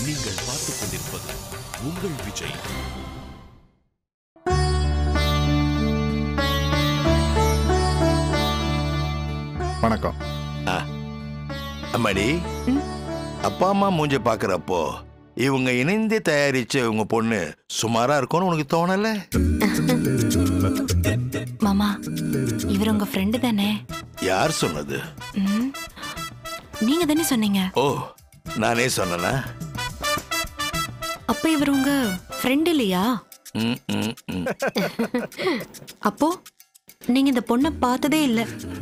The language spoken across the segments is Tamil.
நீங்கள் பார்த்துக் கொண்டிருப்பது உங்கள் விஜய் வணக்கம் அம்மாடி அப்பா அம்மா மூஞ்ச பாக்குறப்போ இவங்க இணைந்து தயாரிச்ச உங்க பொண்ணு சுமாரா இருக்கும்னு உனக்கு தோணல மாமா இவர் உங்க ஃப்ரெண்டு தானே யார் சொன்னது ம். நீங்க தானே சொன்னீங்க ஓ நானே சொன்னனா அப்ப இவர் உங்க ஃப்ரெண்ட் இல்லையா ம், ம், ம். அப்போ நீங்க இந்த பொண்ணை பார்த்ததே இல்ல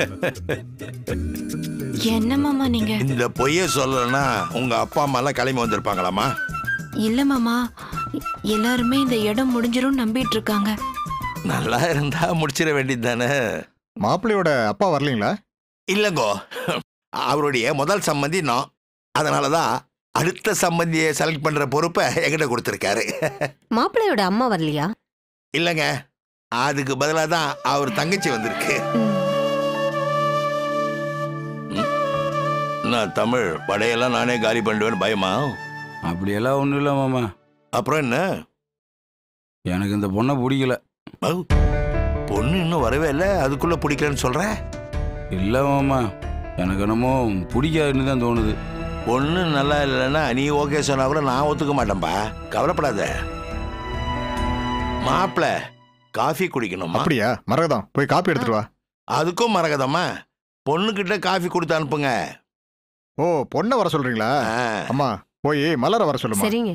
என்ன மாமா நீங்க இந்த பொய்ய சொல்லலன்னா உங்க அப்பா அம்மா எல்லாம் கிளம்பி வந்திருப்பாங்களாமா இல்ல மாமா எல்லாருமே இந்த இடம் முடிஞ்சிரும் நம்பிட்டு இருக்காங்க நல்லா இருந்தா முடிச்சிட வேண்டியது தானே மாப்பிள்ளையோட அப்பா வரலீங்களா இல்லங்கோ அவருடைய முதல் சம்மந்தி நான் அதனாலதான் அடுத்த சம்மந்தியை செலக்ட் பண்ற பொறுப்பை என்கிட்ட கொடுத்துருக்காரு மாப்பிள்ளையோட அம்மா வரலையா இல்லைங்க அதுக்கு பதிலாக தான் அவர் தங்கச்சி வந்திருக்கு ம். நான் தமிழ் படையெல்லாம் நானே காலி பண்ணிடுவேன்னு பயமா அப்படியெல்லாம் ஒன்றும் இல்லை மாமா அப்புறம் என்ன எனக்கு இந்த பொண்ணை பிடிக்கல ஔ, பொண்ணு இன்னும் வரவே இல்லை அதுக்குள்ள பிடிக்கலன்னு சொல்ற இல்லை மாமா எனக்கு என்னமோ பிடிக்காதுன்னு தான் தோணுது பொண்ணு நல்லா இல்லைன்னா நீ ஓகே சொன்னா கூட நான் ஒத்துக்க மாட்டேன்பா கவலைப்படாத மாப்பிள காஃபி குடிக்கணுமா அப்படியா மரகதம் போய் காப்பி எடுத்துட்டு வா அதுக்கும் மறக்கதம்மா பொண்ணுகிட்ட காஃபி கொடுத்து அனுப்புங்க ஓ பொண்ணை வர சொல்றீங்களா ஆ. அம்மா போய் மலர வர சொல்லுமா சரிங்க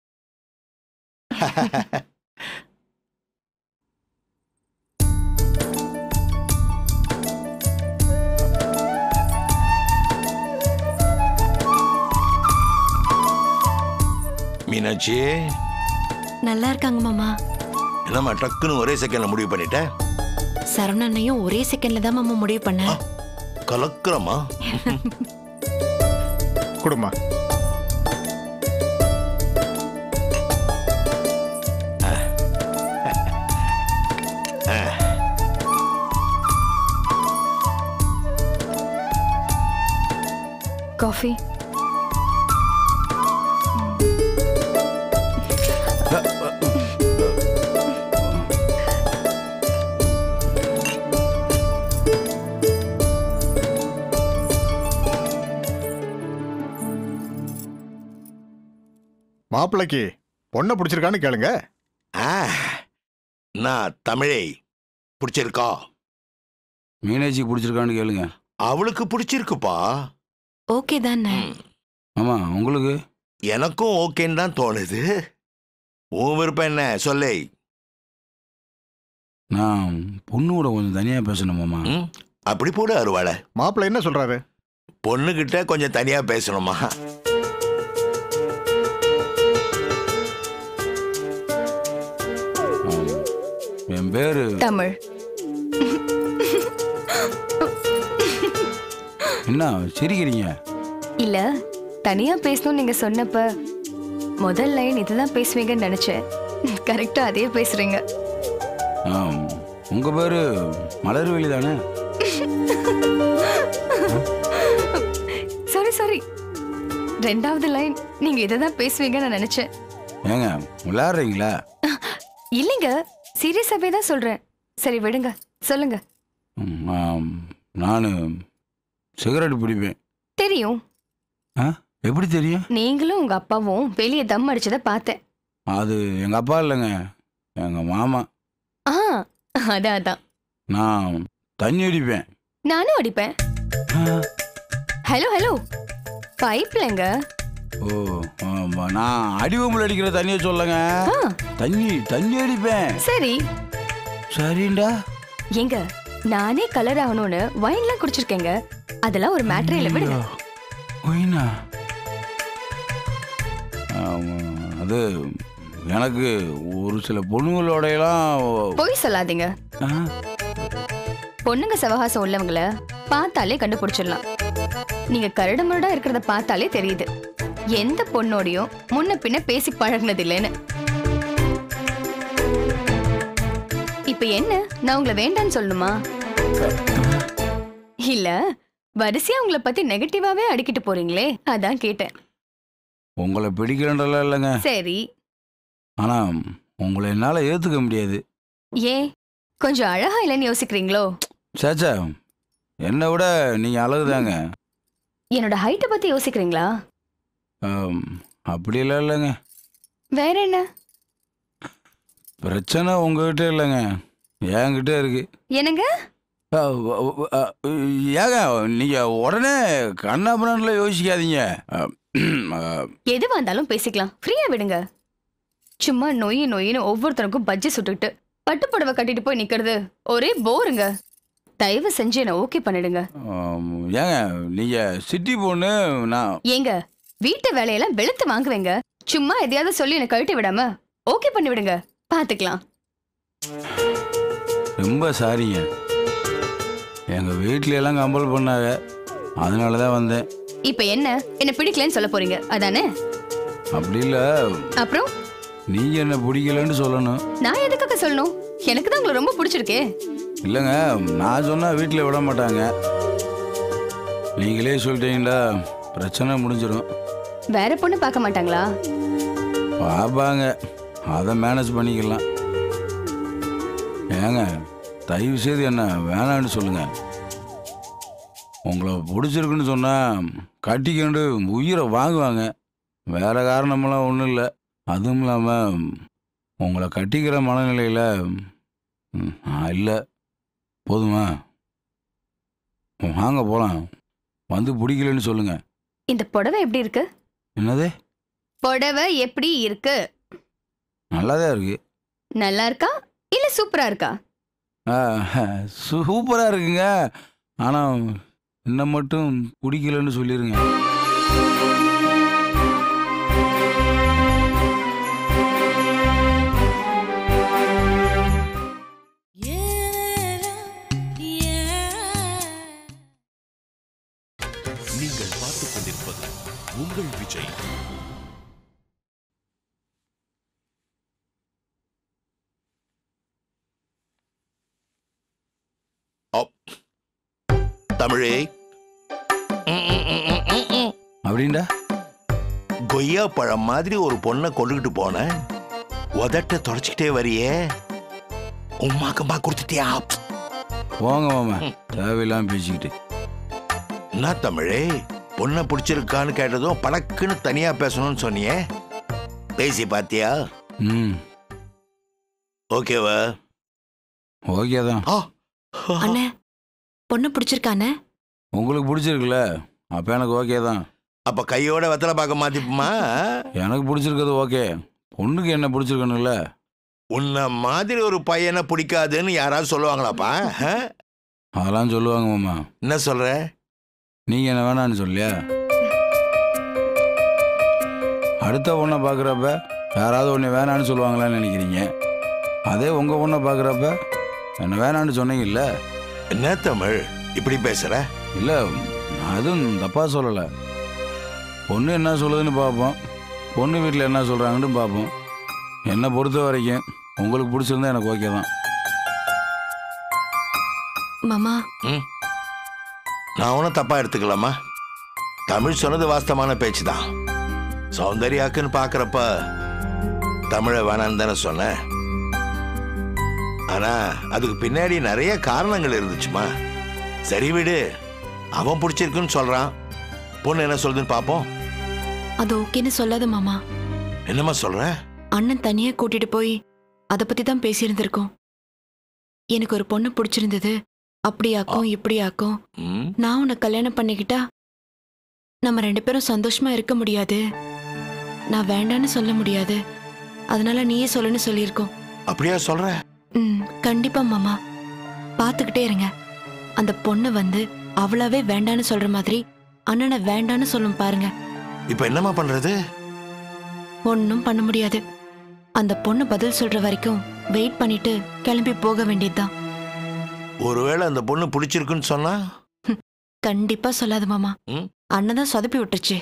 மீனாட்சி நல்லா இருக்காங்க மாமா என்னம்மா டக்குன்னு ஒரே செகண்ட்ல முடிவு பண்ணிட்ட சரவணனையும் ஒரே செகண்ட்ல தான் மாமா முடிவு பண்ணேன் கலக்குறமா கொடுமா காஃபி மாப்பிள்ளைக்கு பொண்ணை பிடிச்சிருக்கான்னு கேளுங்க ஆ, நான் தமிழை பிடிச்சிருக்கா மீனாட்சி பிடிச்சிருக்கான்னு கேளுங்க அவளுக்கு பிடிச்சிருக்குப்பா ஓகே தானே ம், மாமா உங்களுக்கு எனக்கும் ஓகேன்னு தான் தோணுது உன் விருப்பம் என்ன சொல்லே நான் பொண்ணோட கொஞ்சம் தனியாக பேசணும் மாமா ம், அப்படி போடு அருவாளை மாப்பிள்ளை என்ன சொல்றாரு பொண்ணுகிட்ட கொஞ்சம் தனியா பேசணுமா ஆம். என் பேர் தமிழ் என்ன சிரிக்கிறீங்க இல்ல தனியா பேசணும் நீங்க சொன்னப்ப முதல் லைன் இதுதான் பேசுவீங்கன்னு நினைச்சேன் கரெக்டா அதே பேசுறீங்க ஆம். உங்க பேரு மலர்வெளி தானே சாரி சாரி ரெண்டாவது லைன் நீங்க இதை தான் பேசுவீங்கன்னு நான் நினைச்சேன் ஏங்க விளையாடுறீங்களா இல்லைங்க சீரியஸாவே தான் சொல்றேன் சரி விடுங்க சொல்லுங்க ம், ஆம். நான் சிகரெட் பிடிப்பேன் தெரியும் ஆ எப்படி தெரியும் நீங்களும் உங்க அப்பாவும் வெளியே தம் அடிச்சதை பார்த்தேன் அது எங்கள் அப்பா இல்லைங்க எங்கள் மாமா ஆ அதான் அதான் நான் தண்ணி அடிப்பேன் நானும் அடிப்பேன் ஆ, ஹலோ ஹலோ பைப்லங்க ஓ ஆமா நான் அடிவம்புல அடிக்கிற தண்ணியை சொல்லுங்க ஆ தண்ணி தண்ணி அடிப்பேன் சரி சரிண்டா ஏங்க நானே கலர் ஆகணும்னு வைன்லாம் குடிச்சிருக்கேங்க அதெல்லாம் ஒரு மேட்ரே இல்ல விடுங்க ஒயினா ஆமா, அது எனக்கு ஒரு சில பொண்ணுங்களோடையெல்லாம் பொய் சொல்லாதீங்க ஆ, பொண்ணுங்க சவகாசம் உள்ளவங்கள பார்த்தாலே கண்டுபிடிச்சிடலாம் நீங்க கரடு முரடா இருக்கிறத பார்த்தாலே தெரியுது எந்த பொண்ணோடையும் முன்ன பின்ன பேசி பழகுனது இல்லைன்னு இப்ப என்ன நான் உங்களை வேண்டான்னு சொல்லணுமா இல்ல வரிசையா உங்களை பத்தி நெகட்டிவாவே அடிக்கிட்டு போறீங்களே அதான் கேட்டேன் உங்களை பிடிக்கலன்றலாம் இல்லைங்க சரி ஆனால் உங்களை என்னால் ஏற்றுக்க முடியாது ஏன் கொஞ்சம் அழகா இல்லைன்னு யோசிக்கிறீங்களோ சேச்சா என்னை விட நீங்கள் அழகுதாங்க என்னோட ஹைட்டை பத்தி யோசிக்கிறீங்களா ஆம், அப்படியெல்லாம் இல்லைங்க வேற என்ன பிரச்சனை உங்ககிட்ட இல்லைங்க என்கிட்ட இருக்கு என்னங்க ஆ, வ- வ- ஆ, ஏங்க நீங்கள் உடனே கண்ணாபுரம்ல யோசிக்காதீங்க ஆ, ஆ, எதுவா இருந்தாலும் பேசிக்கலாம் ஃப்ரீயா விடுங்க சும்மா நொய் நொயின்னு ஒவ்வொருத்தருக்கும் பஜ்ஜி சுட்டுக்கிட்டு பட்டு புடவை கட்டிட்டு போய் நிக்கிறது ஒரே போருங்க தயவு செஞ்சு என்ன ஓகே பண்ணிடுங்க ஆம், ஏங்க நீங்கள் சிட்டி பொண்ணு நான் ஏங்க வீட்டு வேலையெல்லாம் வெளுத்து வாங்குவேங்க சும்மா எதையாவது சொல்லி என்னை கழட்டி விடாம ஓகே பண்ணி விடுங்க பாத்துக்கலாம் ரொம்ப சாரிங்க எங்கள் வீட்ல எல்லாம் கம்பல் பண்ணாங்க அதனால தான் வந்தேன் இப்ப என்ன என்ன பிடிக்கலன்னு சொல்ல போறீங்க அதானே அப்படி இல்லை அப்புறம் நீங்கள் என்ன பிடிக்கலன்னு சொல்லணும் நான் எதுக்காக சொல்லணும் எனக்கு தான் உங்களை ரொம்ப பிடிச்சிருக்கே இல்லைங்க நான் சொன்னால் வீட்டில் விட மாட்டாங்க நீங்களே சொல்லிட்டீங்களா பிரச்சனை முடிஞ்சிடும் வேற பொண்ணு பார்க்க மாட்டாங்களா பார்ப்பாங்க அதை மேனேஜ் பண்ணிக்கலாம் ஏங்க தயவு செய்து என்ன வேணான்னு சொல்லுங்க உங்களை பிடிச்சிருக்குன்னு சொன்னால் கட்டிக்கொண்டு உயிரை வாங்குவாங்க வேற காரணமெல்லாம் ஒன்றும் இல்லை அதுவும் இல்லாமல் உங்களை கட்டிக்கிற மனநிலையில் இல்லை போதுமா வாங்க போகலாம் வந்து பிடிக்கலன்னு சொல்லுங்க இந்த புடவை எப்படி இருக்கு என்னது புடவை எப்படி இருக்கு நல்லா தான் இருக்குது நல்லா இருக்கா இல்ல சூப்பரா இருக்கா சூப்பராக இருக்குங்க ஆனால் என்ன மட்டும் பிடிக்கலன்னு சொல்லிடுங்க நீங்கள் பார்த்துக் கொண்டிருப்பது உங்கள் விஜய் தமிழே ம், ம், ம், ம், ம், ம். அப்படின்டா கொய்யா பழம் மாதிரி ஒரு பொண்ணை கொண்டுகிட்டு போன உதட்ட தொடச்சிக்கிட்டே வரியே உமாக்கம்மா கொடுத்துட்டியா போங்க மாமா தேவையில்லாமல் பேசிக்கிட்டு என்ன தமிழே பொண்ணை பிடிச்சிருக்கான்னு கேட்டதும் படக்குன்னு தனியா பேசணும்னு சொன்னியே பேசி பாத்தியா ம் ஓகேவா ஓகே தான் ஆ அண்ணே பொண்ணு பிடிச்சிருக்கானே உங்களுக்கு பிடிச்சிருக்குல்ல அப்போ எனக்கு ஓகே தான் அப்ப கையோட வெத்தலை பார்க்க மாத்திப்புமா எனக்கு பிடிச்சிருக்கிறது ஓகே பொண்ணுக்கு என்ன பிடிச்சிருக்கணும்ல உன்னை மாதிரி ஒரு பையனை பிடிக்காதுன்னு யாராவது சொல்லுவாங்களாப்பா ஆ? அதெல்லாம் சொல்லுவாங்க மாமா என்ன சொல்ற நீங்கள் என்ன வேணான்னு சொல்லியா அடுத்த பொண்ணை பார்க்குறப்ப யாராவது ஒன்று வேணான்னு சொல்லுவாங்களான்னு நினைக்கிறீங்க அதே உங்கள் பொண்ணை பார்க்குறப்ப என்ன வேணான்னு சொன்னீங்கல்ல என்ன தமிழ் இப்படி பேசுற இல்லை நான் எதுவும் தப்பாக சொல்லலை பொண்ணு என்ன சொல்லுதுன்னு பார்ப்போம் பொண்ணு வீட்டில் என்ன சொல்கிறாங்கன்னு பார்ப்போம் என்னை பொறுத்த வரைக்கும் உங்களுக்கு பிடிச்சிருந்தா எனக்கு ஓகே தான் மாமா நான் ஒன்றும் தப்பா எடுத்துக்கலாமா தமிழ் சொன்னது வாஸ்தவமான பேச்சு தான் சௌந்தர்யாக்குன்னு பார்க்கறப்ப தமிழை வேணான்னு தானே சொன்னேன் ஆனா அதுக்கு பின்னாடி நிறைய காரணங்கள் இருந்துச்சுமா சரி விடு அவன் பிடிச்சிருக்குன்னு சொல்றான் பொண்ணு என்ன சொல்லுதுன்னு பார்ப்போம் அது ஓகேன்னு சொல்லாத மாமா என்னம்மா சொல்ற அண்ணன் தனியா கூட்டிட்டு போய் அத பத்தி தான் பேசியிருந்திருக்கோம் எனக்கு ஒரு பொண்ணு பிடிச்சிருந்தது அப்படியாக்கும் இப்படியாக்கும் ம், நான் உன்னை கல்யாணம் பண்ணிக்கிட்டா நம்ம ரெண்டு பேரும் சந்தோஷமா இருக்க முடியாது நான் வேண்டான்னு சொல்ல முடியாது அதனால நீயே சொல்லுன்னு சொல்லியிருக்கோம் அப்படியா சொல்ற ம் கண்டிப்பா மாமா பார்த்துக்கிட்டே இருங்க அந்த பொண்ணு வந்து அவளாவே வேண்டான்னு சொல்ற மாதிரி அண்ணனை வேண்டான்னு சொல்லும் பாருங்க இப்ப என்னம்மா பண்றது ஒன்றும் பண்ண முடியாது அந்த பொண்ணு பதில் சொல்ற வரைக்கும் வெயிட் பண்ணிட்டு கிளம்பி போக வேண்டியதுதான் ஒருவேளை அந்த பொண்ணு பிடிச்சிருக்குன்னு சொன்னா கண்டிப்பா சொல்லாத மாமா ம்? அண்ணன் தான் சொதப்பி விட்டுருச்சு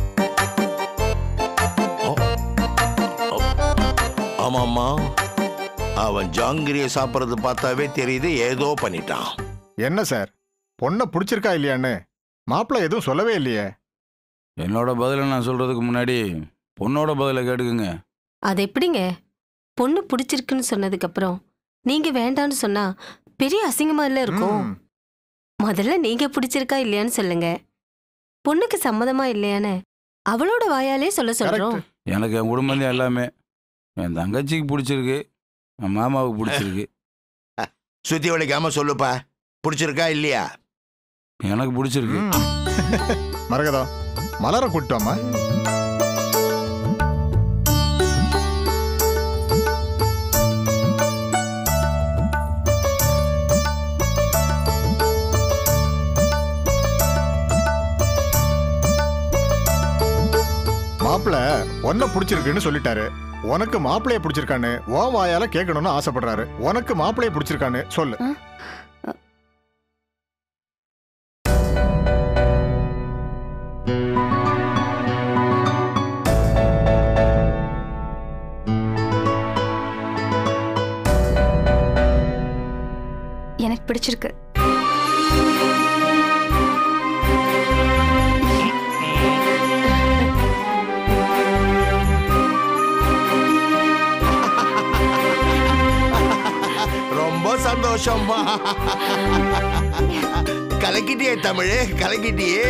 ஆமாம்மா அவன் ஜாங்கிரியை சாப்பிட்றது பார்த்தாவே தெரியுது ஏதோ பண்ணிட்டான் என்ன சார் பொண்ணை பிடிச்சிருக்கா இல்லையான்னு மாப்பிள்ளை எதுவும் சொல்லவே இல்லையே என்னோட பதிலை நான் சொல்கிறதுக்கு முன்னாடி பொண்ணோட பதிலை கேட்டுக்குங்க அது எப்படிங்க பொண்ணு பிடிச்சிருக்குன்னு சொன்னதுக்கு அப்புறம் நீங்க வேண்டான்னு சொன்னா பெரிய அசிங்கமா இல்ல இருக்கும் ம், முதல்ல நீங்க பிடிச்சிருக்கா இல்லையான்னு சொல்லுங்க பொண்ணுக்கு சம்மதமா இல்லையான்னு அவளோட வாயாலே சொல்ல சொல்றோம் correct. எனக்கு என் குடும்பம் தான் எல்லாமே என் தங்கச்சிக்கு பிடிச்சிருக்கு என் மாமாவுக்கு பிடிச்சிருக்கு சுத்தி வளைக்காம சொல்லுப்பா பிடிச்சிருக்கா இல்லையா எனக்கு பிடிச்சிருக்கு ம். மரகதம் மலரை கூட்டோமா மாப்பிள்ள உன்னை பிடிச்சிருக்குன்னு சொல்லிட்டாரு உனக்கு மாப்பிளைய பிடிச்சிருக்கான்னு ஓ வாயால கேட்கணும்னு ஆசைப்படுறாரு உனக்கு மாப்பிளைய பிடிச்சிருக்கான்னு சொல்லு எனக்கு பிடிச்சிருக்கு ரொம்ப சந்தோஷம்மா கலக்கிட்டியே தமிழே கலக்கிட்டியே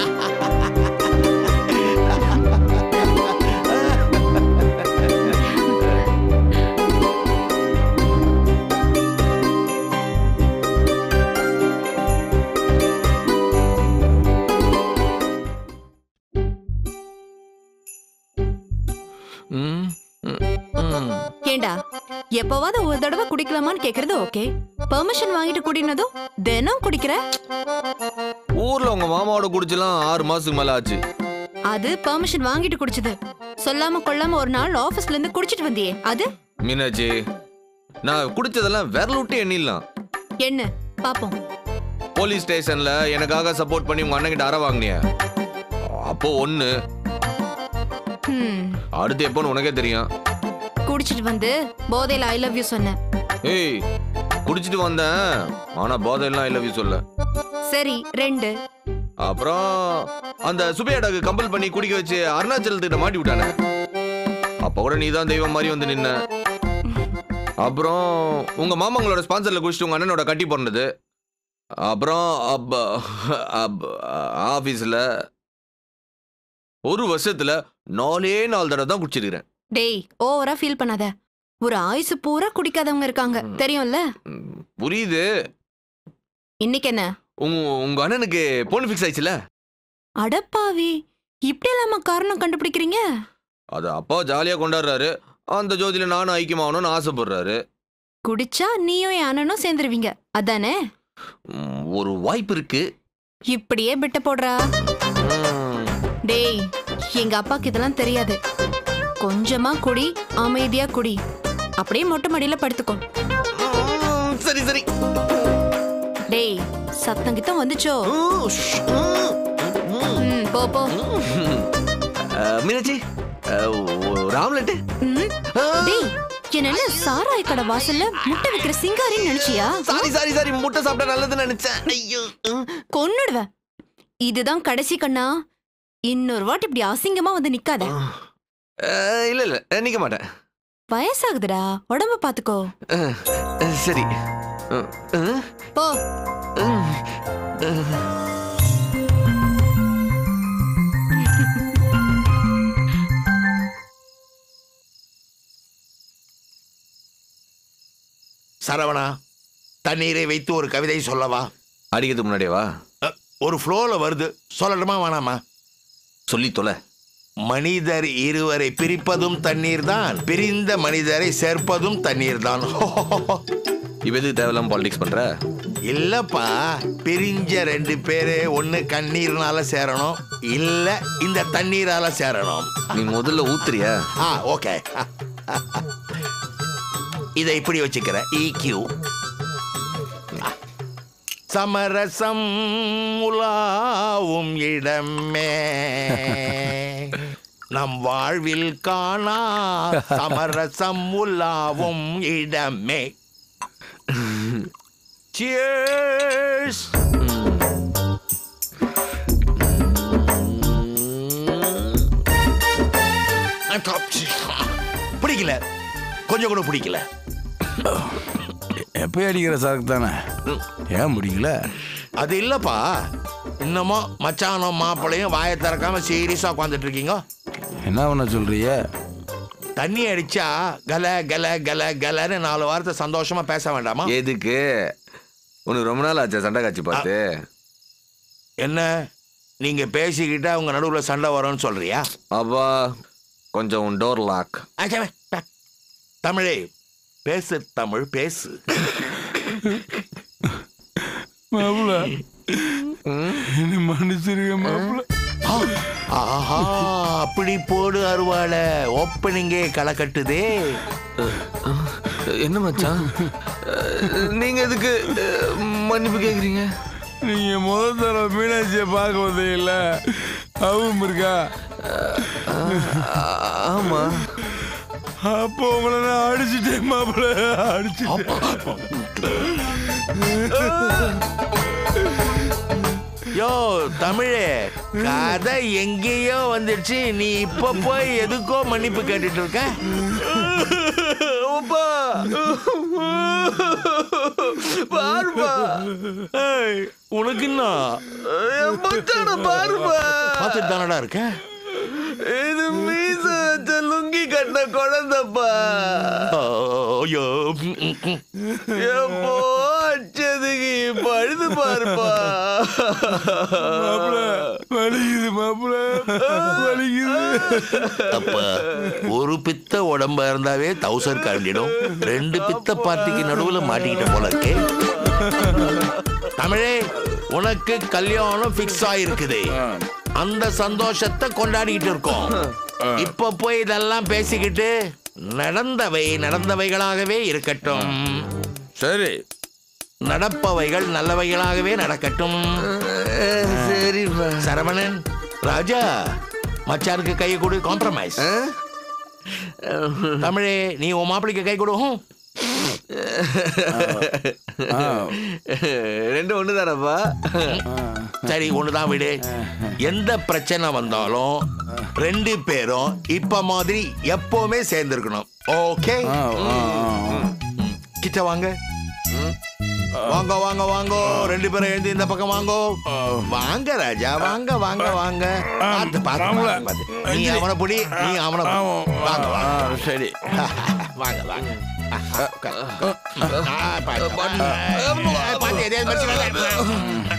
ம், ம், ம். ஏண்டா எப்பவாவது ஒரு தடவை குடிக்கலாமான்னு கேக்குறது ஓகே பெர்மிஷன் வாங்கிட்டு குடினதும் தினம் குடிக்கிற ஊர்ல உங்க மாமாவோட குடிச்செல்லாம் ஆறு மாசத்துக்கு மேல ஆச்சு அது பெர்மிஷன் வாங்கிட்டு குடிச்சது சொல்லாம கொள்ளாம ஒரு நாள் ஆபீஸ்ல இருந்து குடிச்சிட்டு வந்தியே அது மீனாட்சி நான் குடிச்சதெல்லாம் விரல் விட்டு எண்ணிடலாம் என்ன பாப்போம் போலீஸ் ஸ்டேஷன்ல எனக்காக சப்போர்ட் பண்ணி உங்க அண்ணன் கிட்ட அற வாங்கினிய அப்போ ஒண்ணு ஹம், அடுத்து எப்போன்னு உனக்கே தெரியும் குடிச்சிட்டு வந்து போதையில ஐ லவ் யூ சொன்னேன் ஏய் குடிச்சிட்டு வந்தேன் ஆனா போதையெல்லாம் ஐ லவ் யூ சொல்ல சரி ரெண்டு அப்புறம் அந்த சுபையாடாக்கு கம்பல் பண்ணி குடிக்க வச்சு அருணாச்சலத்திட்ட மாட்டி விட்டானே அப்ப கூட நீ தான் தெய்வம் மாதிரி வந்து நின்ன அப்புறம் உங்க மாமாங்களோட ஸ்பான்சர்ல குடிச்சிட்டு உங்க அண்ணனோட கட்டி பிறந்தது அப்புறம் அப்ப அப்ப ஆபீஸ்ல ஒரு வருஷத்துல நாலே நாலு தடவை தான் குடிச்சிருக்கிறேன் டேய் ஓவரா ஃபீல் பண்ணாத ஒரு ஆயுசு பூரா குடிக்காதவங்க இருக்காங்க ம். தெரியும்ல ம், புரியுது இன்னைக்கு என்ன உங்க உங்க அண்ணனுக்கு பொண்ணு ஃபிக்ஸ் ஆயிடுச்சுல அடப்பாவி இப்படி இல்லாம காரணம் கண்டுபிடிக்கிறீங்க அது அப்பா ஜாலியா கொண்டாடுறாரு அந்த ஜோதியில நானும் ஐக்கியமாகணும்னு ஆசைப்படுறாரு குடிச்சா நீயும் என் அண்ணனும் சேர்ந்துருவீங்க அதானே ம், ஒரு வாய்ப்பு இருக்கு இப்படியே பிட்ட போடுறா ம், டேய் எங்க அப்பாக்கு இதெல்லாம் தெரியாது கொஞ்சமா குடி அமைதியா குடி அப்படியே மொட்டை மாடியில படுத்துக்கோ ம், சரி சரி டேய் சத்தம் கித்தம் வந்துச்சோ ம், ஷ், ம், ம், ம், போ போ ம். அஹ், மீனாட்சி அஹ், ஒரு ஆம்லெட்டு ம், டேய் என்ன சாராய கடை வாசல்ல முட்டை வைக்கிற சிங்காரின்னு நினைச்சியா சாரி சாரி சாரி முட்டை சாப்பிட்டா நல்லதுன்னு நினைச்சேன் ஐயோ ம். கொன்னுடுவேன் இதுதான் கடைசி கண்ணா இன்னொரு வாட்டி இப்படி அசிங்கமா வந்து நிக்காத அஹ், இல்ல இல்ல நிக்க மாட்டேன் வயசாகுதுடா உடம்ப பாத்துக்கோ அஹ், அஹ், சரி அஹ், அஹ், போ அஹ், அஹ். சரவணா தண்ணீரை வைத்து ஒரு கவிதை சொல்லவா அடிக்கிறதுக்கு முன்னாடியேவா ஒரு ஃப்ளோல வருது சொல்லணுமா வேணாமா சொல்லி தொலை மனிதர் இருவரை பிரிப்பதும் தண்ணீர் தான் பிரிந்த மனிதரை சேர்ப்பதும் தண்ணீர் தான் இப்ப எதுக்கு தேவையில்லாம பாலிடிக்ஸ் பண்ற இல்லப்பா பிரிஞ்ச ரெண்டு பேரு ஒண்ணு கண்ணீர்னால சேரணும் இல்ல இந்த தண்ணீரால சேரணும் நீ முதல்ல ஊத்துறியா ஆ ஓகே இதை இப்படி வச்சுக்கிற இக்யூ சமரசம் உலாவும் இடமே நம் வாழ்வில் காணா சமரசம் உலாவும் இடமே Cheers! பிடிக்கல கொஞ்சம் கூட பிடிக்கல எப்பயும் அடிக்கிற சரக்கு தானே ஏன் முடியல அது இல்லப்பா இன்னமும் மச்சானும் மாப்பிளையும் வாயை திறக்காம சீரியஸா உட்காந்துட்டு இருக்கீங்க என்ன பண்ண சொல்றிய தண்ணி அடிச்சா கல கல கல கலன்னு நாலு வாரத்தை சந்தோஷமா பேச வேண்டாமா எதுக்கு உனக்கு ரொம்ப நாள் ஆச்சா சண்டை காட்சி பார்த்து என்ன நீங்க பேசிக்கிட்டா உங்க நடுவுல சண்டை வரும்னு சொல்றியா அப்பா கொஞ்சம் டோர் லாக் ஆச்சே, பே. தமிழே பேசு தமிழ் பேசு மாப்பிள என்ன மன்னிச்சிருக்க மாப்பிள ஆஹா அப்படி போடு அருவாள ஓப்பனிங்கே களை கட்டுதே என்ன மச்சான் அஹ், நீங்க எதுக்கு அஹ், மன்னிப்பு கேக்குறீங்க நீங்க முதல் தடவை மீனாட்சியை பார்க்க வந்தீங்கல்ல அவவும் இருக்கா ஆ- ஆமா அப்போ உங்களை நான் அடிச்சுட்டேன் மாப்பிள அடிச்சுட்டேன் யோ தமிழே கதை எங்கேயோ வந்துடுச்சு நீ இப்ப போய் எதுக்கோ மன்னிப்பு கேட்டுட்டு இருக்க அப்பா பாருப்பா ஏய், உனக்கு என்ன என் மச்சான பாருப்பா பார்த்துட்டு தானடா இருக்க இது மீச வச்ச லுங்கி கட்டின குழந்தைப்பா ஐயோ எப்போ அச்சதுக்கு இப்ப அழுது பாருப்பா மாப்பிள வலிக்குது மாப்பிள வலிக்குது அப்ப ஒரு பித்த உடம்பா இருந்தாவே தௌசர் கண்டிடும் ரெண்டு பித்த பார்ட்டிக்கு நடுவுல மாட்டிக்கிட்ட போல இருக்கே தமிழே உனக்கு கல்யாணம் ஃபிக்ஸ் ஆயிருக்குது அந்த சந்தோஷத்தை கொண்டாடிக்கிட்டு இருக்கோம் இப்ப போய் இதெல்லாம் பேசிக்கிட்டு நடந்தவை நடந்தவைகளாகவே இருக்கட்டும் சரி நடப்பவைகள் நல்லவைகளாகவே நடக்கட்டும் சரிப்பா சரவணன் ராஜா மச்சாருக்கு கை கொடு காம்ப்ரமைஸ் தமிழே நீ உன் மாப்பிளைக்கு கை கொடு ஹம். ரெண்டும் ஒண்ணு தானப்பா சரி ஒண்ணுதான் விடு எந்த பிரச்சனை வந்தாலும் ரெண்டு பேரும் இப்ப மாதிரி எப்பவுமே சேர்ந்திருக்கணும் ஓகே ஆ, ஆ, ஆ. கிட்ட வாங்க வாங்க வாங்க வாங்க ரெண்டு பேரும் எழுந்து இந்த பக்கம் வாங்க வாங்க ராஜா வாங்க வாங்க வாங்க பார்த்து பார்த்து ராமுல. பார்த்து, பார்த்து. நீ அவனை புடி நீ அவனை புடி. வாங்க ஆ, வாங்க சரி வாங்க வாங்க ஆ, உட்காரு. ஆ, பாத்து, பாத்து. ஆ, பாத்து, எதையாவது மறைச்சு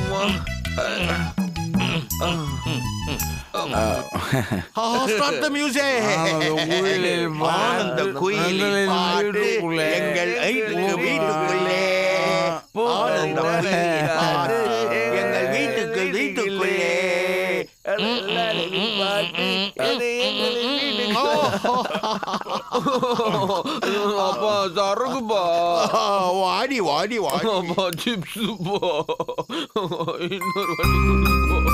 வேண்டாம். Stop the music. ஆனந்த குயிலில் பாட்டு, ஆனந்த குயிலில் எங்களின் பாட்டு, வீட்டுக்குள்ளே. எங்கள் வீட்டுக்கு வீட்டுக்குள்ளே ஆனந்த குயிலில் பாட்டு, எங்கள் வீட்டுக்கு வீட்டுக்குள்ளே அப்பா சரக்குப்பா வாடி வாடி வாடி அப்பா சிப்ஸுப்பா இன்னொரு வாட்டி கொடுப்பா.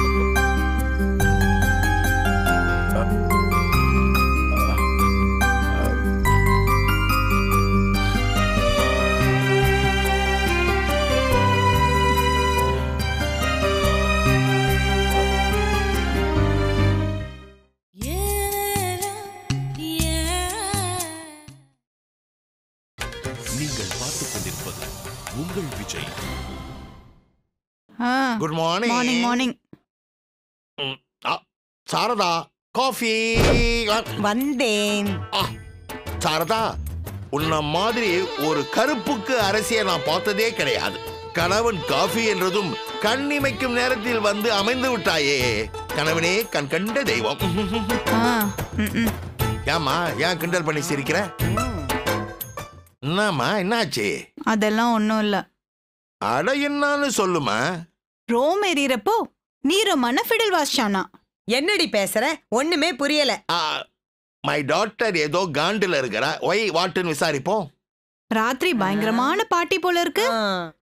நீங்கள் பார்த்துக் கொண்டிருப்பது உங்கள் Vijay good morning morning morning Saradha coffee வந்தேன் சாரதா உன்ன மாதிரி ஒரு கருப்புக்கு அரசியை நான் பார்த்ததே கிடையாது கணவன் காஃபி என்றதும் கண்ணிமைக்கும் நேரத்தில் வந்து அமைந்து விட்டாயே கணவனே கண் கண்ட தெய்வம் ஆ, ம், ம். ஏம்மா ஏன் கிண்டல் பண்ணி சிரிக்கிற என்னம்மா என்னாச்சு அதெல்லாம் ஒண்ணும் இல்ல அட என்னன்னு சொல்லுமா ரோம் எறிகிறப்போ நீரமான ஃபிடல் வாசிச்சானா என்னடி பேசுற ஒண்ணுமே புரியல மை டாக்டர் ஏதோ காண்டில் இருக்கிறா ஒய் வாட்டுன்னு விசாரிப்போம் ராத்திரி பயங்கரமான பாட்டி போல இருக்கு ஆ.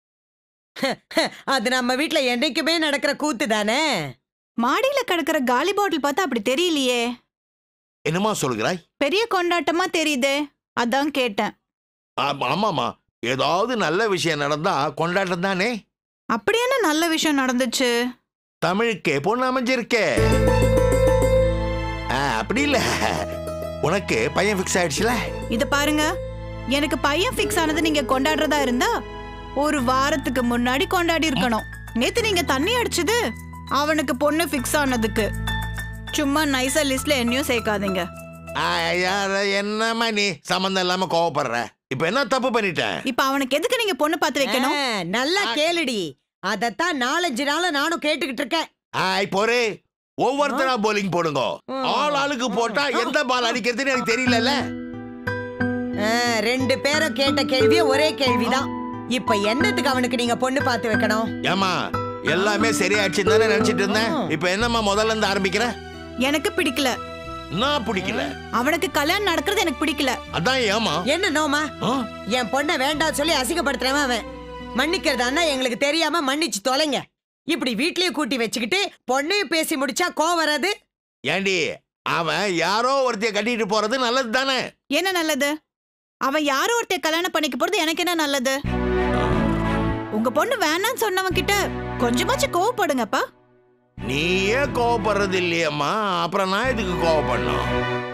அது நம்ம வீட்ல என்னைக்குமே நடக்கிற கூத்து தானே மாடியில கிடக்குற காலி பாட்டில் பார்த்தா அப்படி தெரியலையே என்னம்மா சொல்கிறாய் பெரிய கொண்டாட்டமா தெரியுதே அதான் கேட்டேன் ஆமா- ஆமாம்மா ஏதாவது நல்ல விஷயம் நடந்தா கொண்டாட்டம் தானே அப்படி என்ன நல்ல விஷயம் நடந்துச்சு தமிழுக்கே பொண்ணு அமைஞ்சிருக்கே ஆ, அப்படி இல்ல உனக்கு பையன் ஃபிக்ஸ் ஆயிடுச்சுல இத பாருங்க எனக்கு பையன் ஃபிக்ஸ் ஆனது நீங்க கொண்டாடுறதா இருந்தா ஒரு வாரத்துக்கு முன்னாடி கொண்டாடி இருக்கணும் நேத்து நீங்க தண்ணி அடிச்சது அவனுக்கு பொண்ணு ஃபிக்ஸ் ஆனதுக்கு சும்மா நைஸா லிஸ்ட்ல என்னையும் சேர்க்காதீங்க ஐயா, அத என்னம்மா நீ சம்மந்தம் இல்லாம கோவப்படுற இப்ப என்ன தப்பு பண்ணிட்டேன் இப்ப அவனுக்கு எதுக்கு நீங்க பொண்ணு பார்த்து வைக்கணும் ஆ, நல்லா கேளுடி அதத்தான் நாலஞ்சு நாளா நானும் கேட்டுக்கிட்டு இருக்கேன் ஆய் போரே ஒவ்வொருத்தரா போலிங் போடுங்க ம். ஆள் ஆளுக்கு போட்டா எந்த பால் அடிக்கிறதுன்னு எனக்கு தெரியலல்ல ஆ, ரெண்டு பேரும் கேட்ட கேள்வியே ஒரே கேள்விதான் இப்ப என்னத்துக்கு அவனுக்கு நீங்க பொண்ணு பார்த்து வைக்கணும் ஏமா எல்லாமே சரியாச்சுன்னு தானே நினைச்சிட்டு இருந்தேன் இப்ப என்னம்மா முதல்ல இருந்து ஆரம்பிக்கிற எனக்கு பிடிக்கல நான் பிடிக்கல அவனுக்கு கல்யாணம் நடக்கிறது எனக்கு பிடிக்கல அதான் ஏமா என்ன நோமா என் பொண்ணை வேண்டாம் சொல்லி அசிங்கப்படுத்துறவன் அவன் மன்னிக்கிறதான்னா எங்களுக்கு தெரியாம மன்னிச்சு தொலைங்க இப்படி வீட்லயே கூட்டி வச்சுக்கிட்டு பொண்ணையும் பேசி முடிச்சா கோவம் வராது ஏண்டி அவன் யாரோ ஒருத்தைய கட்டிட்டு போறது நல்லது தானே என்ன நல்லது அவன் யாரோ ஒருத்தைய கல்யாணம் பண்ணிக்க போறது எனக்கு என்ன நல்லது உங்க பொண்ணு வேணாம்னு சொன்னவன் கிட்ட கொஞ்சமாச்சும் கோவப்படுங்கப்பா நீயே கோவப்படுறது இல்லையம்மா அப்புறம் நான் எதுக்கு கோவப்படணும்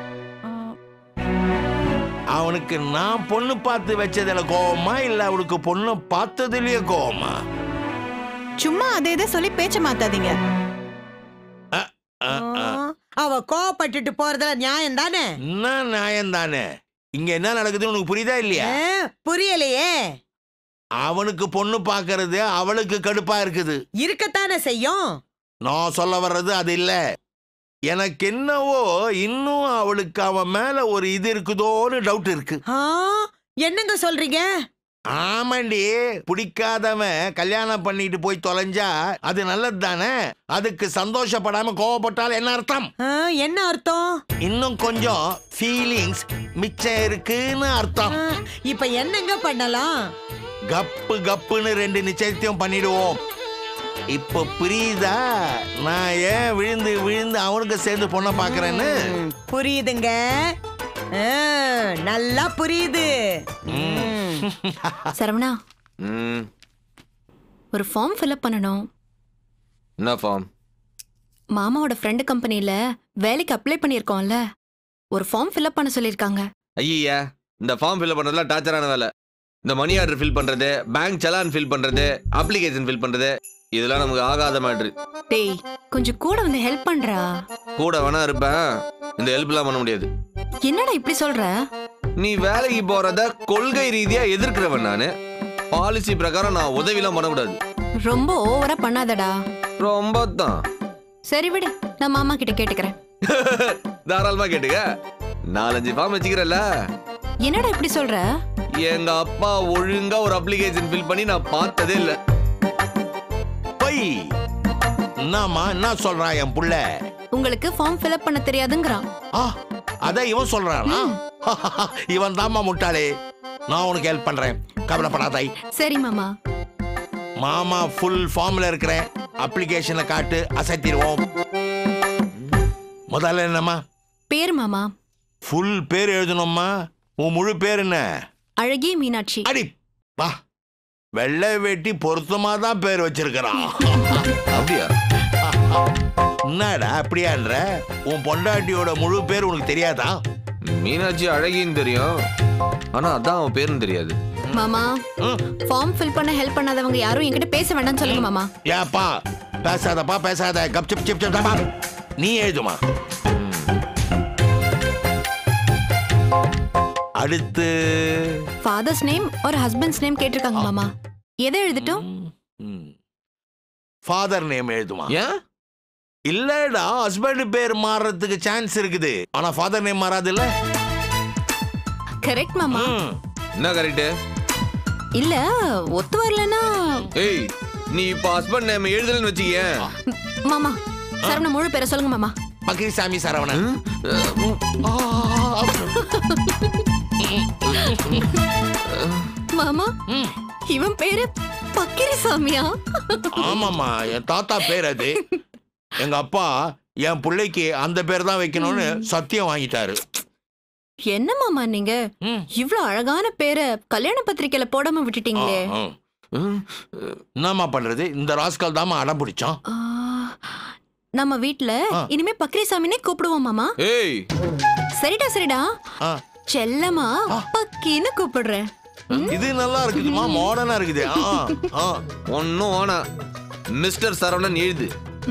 அவனுக்கு நான் பொண்ணு பார்த்து வச்சதுல கோவமா இல்ல அவனுக்கு பொண்ணு பார்த்ததுலயே கோவமா சும்மா அதை இதை சொல்லி பேச்ச மாத்தாதீங்க அ, அ. அவ கோவப்பட்டுட்டு போறதுல நியாயம் தானே என்ன நியாயம் தானே இங்க என்ன நடக்குதுன்னு உனக்கு புரியுதா இல்லையா புரியலையே அவனுக்கு பொண்ணு பார்க்கறது அவளுக்கு கடுப்பா இருக்குது இருக்கத்தானே செய்யும் நான் சொல்ல வர்றது அது இல்ல எனக்கு என்னவோ இன்னும் அவளுக்கு அவன் மேல ஒரு இது இருக்குதோன்னு டவுட் இருக்கு ஆ, என்னங்க சொல்றீங்க ஆமாண்டி பிடிக்காதவன் கல்யாணம் பண்ணிட்டு போய் தொலைஞ்சா அது நல்லது தானே அதுக்கு சந்தோஷப்படாம கோவப்பட்டால் என்ன அர்த்தம் ஆ, என்ன அர்த்தம் இன்னும் கொஞ்சம் ஃபீலிங்ஸ் மிச்சம் இருக்குன்னு அர்த்தம் ஆ, இப்ப என்னங்க பண்ணலாம் கப்பு கப்புன்னு ரெண்டு நிச்சயத்தையும் பண்ணிடுவோம் இப்ப புரியுதா நான் ஏன் விழுந்து விழுந்து அவனுக்கு சேர்ந்து பொண்ணை பாக்குறேன்னு ம், புரியுதுங்க ஆ, நல்லா புரியுது ம். சரவணா ம் ஒரு ஃபார்ம் ஃபில்அப் பண்ணணும் என்ன ஃபார்ம் மாமாவோட ஃப்ரெண்டு கம்பெனில வேலைக்கு அப்ளை பண்ணியிருக்கோம்ல ஒரு ஃபார்ம் ஃபில்அப் பண்ண சொல்லியிருக்காங்க ஐயா இந்த ஃபார்ம் ஃபில் பண்ணுறதுலாம் டார்ச்சரான வேலை இந்த மணி ஆர்டர் ஃபில் பண்ணுறது பேங்க் செலான் ஃபில் பண்ணுறது அப்ளிகேஷன் ஃபில் பண்ணுறது இதெல்லாம் நமக்கு ஆகாத மேட்ரு டேய் கொஞ்சம் கூட வந்து ஹெல்ப் பண்றா கூட வேணா இருப்பேன் இந்த ஹெல்ப்லாம் பண்ண முடியாது என்னடா இப்படி சொல்ற நீ வேலைக்கு போறத கொள்கை ரீதியா எதிர்க்கிறவன் நானு பாலிசி பிரகாரம் நான் உதவிலாம் பண்ணக்கூடாது ரொம்ப ஓவரா பண்ணாதடா ரொம்ப தான் சரி விடு நான் மாமா கிட்ட கேட்டுக்கிறேன் தாராளமா கேட்டுக்க நாலஞ்சு ஃபார்ம் வச்சுக்கிறல்ல என்னடா இப்படி சொல்ற எங்க அப்பா ஒழுங்கா ஒரு அப்ளிகேஷன் ஃபில் பண்ணி நான் பார்த்ததே இல்ல பொய் என்னம்மா என்ன சொல்றான் என் புள்ள உங்களுக்கு ஃபார்ம் ஃபில்அப் பண்ண தெரியாதுங்கிறான் ஆ அதான் இவன் சொல்றானா இவன் தாம்மா முட்டாளே நான் உனக்கு ஹெல்ப் பண்றேன் கவலைப்படாதாய் சரி மாமா மாமா ஃபுல் ஃபார்ம்ல இருக்கிறேன் அப்ளிகேஷனை காட்டு அசைத்திடுவோம் முதல்ல என்னம்மா பேர் மாமா ஃபுல் பேர் எழுதணும்மா உன் முழு பேர் என்ன அழகிய மீனாட்சி அடி வா வெள்ளை வேட்டி பொருத்தமா தான் பேர் வச்சிருக்கிறான் அப்படியா என்னடா அப்படியான்ற உன் பொண்டாட்டியோட முழு பேர் உனக்கு தெரியாதா மீனாட்சி அழகின்னு தெரியும் ஆனா அதான் அவன் பேருன்னு தெரியாது மாமா ஃபார்ம் ஃபில் பண்ண ஹெல்ப் பண்ணாதவங்க யாரும் என்கிட்ட பேச வேண்டாம்னு சொல்லுங்க மாமா ஏப்பா பேசாதப்பா பேசாத கப் சிப் சிப் சிப் தப்பா. நீ எழுதுமா அடுத்து ஃபாதர்ஸ் நேம் ஒரு ஹஸ்பண்ட்ஸ் நேம் கேட்டிருக்காங்க மாமா எதை எழுதட்டும் ஃபாதர் நேம் எழுதுமா ஏன் இல்லடா ஹஸ்பண்ட் பேர் மாறுறதுக்கு சான்ஸ் இருக்குது ஆனா ஃபாதர் நேம் மாறாதுல்ல கரெக்ட் மாமா என்ன கரெக்ட் இல்ல ஒத்து வரலன்னா ஏய் நீ இப்ப ஹஸ்பண்ட் நேம் எழுதலன்னு வச்சுக்கேன் மாமா சரவண முழு பேரை சொல்லுங்க மாமா பக்கிரிசாமி சரவணன் மாமா இவன் பேரு பக்கிரிசாமியா ஆமாமா என் தாத்தா பேர் அது எங்க அப்பா என் பிள்ளைக்கு அந்த பேர் தான் வைக்கணும்னு சத்தியம் வாங்கிட்டாரு என்ன மாமா நீங்க இவ்ளோ அழகான பேரை கல்யாண பத்திரிக்கையில போடாம விட்டுட்டீங்களே ஆ, ஆ. என்னம்மா பண்றது இந்த ராஸ்கல் தாம்மா அடம் பிடிச்சான் ஆ, நம்ம வீட்ல ஆ. இனிமே பக்ரிசாமினே கூப்பிடுவோம் மாமா ஏய் சரிடா சரிடா ஆ, செல்லமா பக்கின்னு கூப்பிடுறேன் இது நல்லா இருக்குதுமா மாடர்னா இருக்குது ஆ, ஆ. ஒன்னும் வேணா மிஸ்டர் சரவணன் எழுது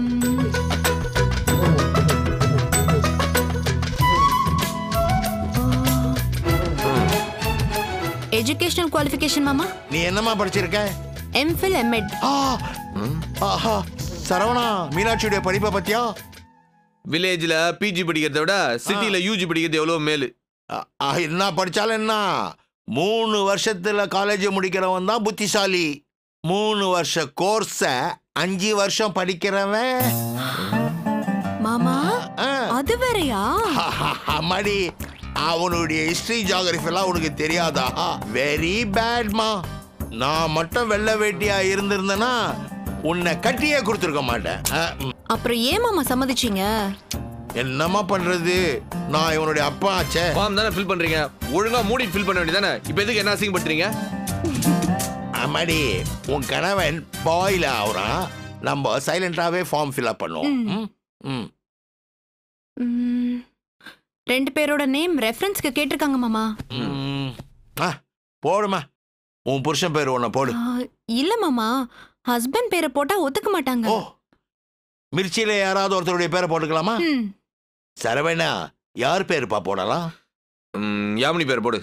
எஜுகேஷனல் குவாலிஃபிகேஷன் மாமா நீ என்னம்மா படிச்சிருக்க எம்ஃபில் எம்எட் ஆ, ஆஹா சரவணா மீனாட்சியுடைய படிப்பை பத்தியா வில்லேஜ்ல பிஜி படிக்கிறத விட சிட்டில யூஜி படிக்கிறது எவ்வளவு மேலு ஆ, ஆ, என்ன படிச்சாலும் என்ன மூணு வருஷத்துல காலேஜ் முடிக்கிறவன் தான் புத்திசாலி மூணு வருஷ கோர்ஸ அஞ்சு வருஷம் படிக்கிறவன் மாமா ஆ, அது வேறயா அம்மாடி அவனுடைய ஹிஸ்டரி ஜியாகிரபி எல்லாம் உனக்கு தெரியாதா வெரி பேட்மா நான் மட்டும் வெள்ளை வேட்டியா இருந்திருந்தேன்னா உன்னை கட்டியே கொடுத்துருக்க மாட்டேன் ஆ, ம். அப்புறம் ஏன் மாமா சம்மதிச்சீங்க என்னம்மா பண்றது நான் இவனுடைய அப்பா ஆச்சே ஃபார்ம் தானே ஃபில் பண்றீங்க ஒழுங்கா மூடி ஃபில் பண்ண வேண்டியதானே இப்போ எதுக்கு என்ன அசிங்கப்படுத்துறீங்க அம்மாடி உன் கணவன் பாயில் ஆகுறான் நம்ம சைலண்டாவே ஃபார்ம் ஃபில் அப் பண்ணுவோம் ம், ம். ம், ரெண்டு பேரோட நேம் ரெஃபரன்ஸ்க்கு கேட்டிருக்காங்க மாமா ம். ஆ, போடுமா உன் புருஷன் பேர் உன்னை போடு ஆ, இல்ல மாமா ஹஸ்பண்ட் பேரை போட்டா ஒத்துக்க மாட்டாங்க ஓ மிர்ச்சியில யாராவது ஒருத்தருடைய பேரை போட்டுக்கலாமா ம், சரவணா யார் பேருப்பா போடலாம் ம், யாமினி பேர் போடு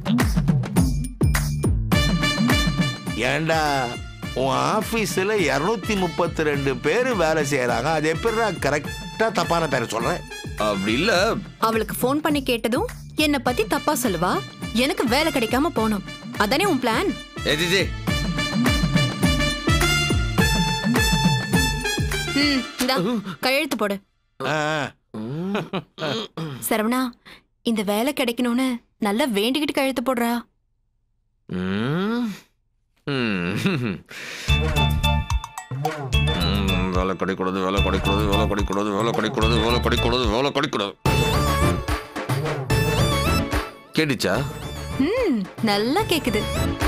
ஏண்டா உன் ஆபீஸ்ல இருநூத்தி முப்பத்தி ரெண்டு பேர் வேலை செய்யறாங்க அது எப்படிடா கரெக்டா தப்பான பேரை சொல்றேன் அப்படி இல்ல அவளுக்கு ஃபோன் பண்ணி கேட்டதும் என்ன பத்தி தப்பா சொல்லுவா எனக்கு வேலை கிடைக்காம போகணும் அதானே உன் பிளான் ஏஜிஜி ம் இந்தா கையெழுத்து போடு ஆ, சரவணா இந்த வேலை கிடைக்கணும்னு நல்லா வேண்டிக்கிட்டு கையெழுத்து போடுறா ம். ம். ம், வேலை கிடைக்கூடாது வேலை கிடைக்கூடாது வேலை கிடைக்கூடாது வேலை கிடைக்கூடாது வேலை கிடைக்கூடாது வேலை கிடைக்கூடாது கேட்டுச்சா ம் நல்லா கேக்குது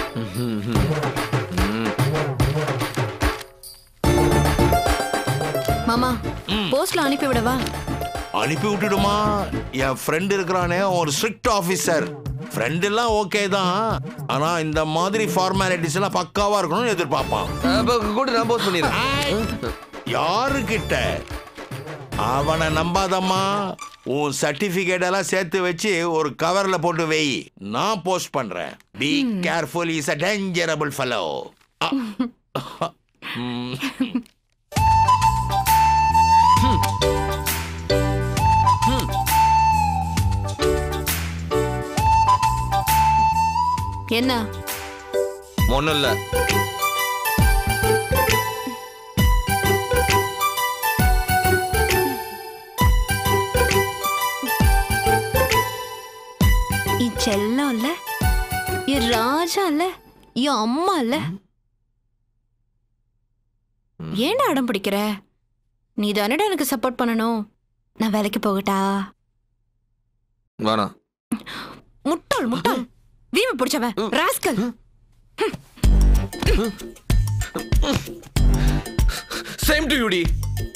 மாமா போஸ்ட்ல அனுப்பி விடவா அனுப்பி விட்டுடுமா என் ஃப்ரெண்ட் இருக்கிறானே அவன் ஒரு ஸ்ட்ரிக்ட் ஆபீசர் ஃப்ரெண்ட் எல்லாம் ஓகே தான் ஆனா இந்த மாதிரி ஃபார்மாலிட்டிஸ் எல்லாம் பக்காவா இருக்கணும்னு எதிர்பார்ப்பான் அப்ப கூட நான் போஸ்ட் பண்ணிடுறேன் யாருக்கிட்ட அவனை நம்பாதம்மா உன் சர்டிபிகேட் எல்லாம் சேர்த்து வச்சு ஒரு கவர்ல போட்டு வை நான் போஸ்ட் பண்றேன் be careful is a dangerable fellow என்ன ஒன்றும் இல்லை என் செல்லம் இல்ல என் ராஜா இல்ல என் அம்மா இல்ல ஏன்டா அடம் பிடிக்கிற நீ தானடா எனக்கு சப்போர்ட் பண்ணணும் நான் வேலைக்கு போகட்டா வேணாம் முட்டாள் முட்டாள் வீம பிடிச்சவன் ராஸ்கல் சேம் டு யூடி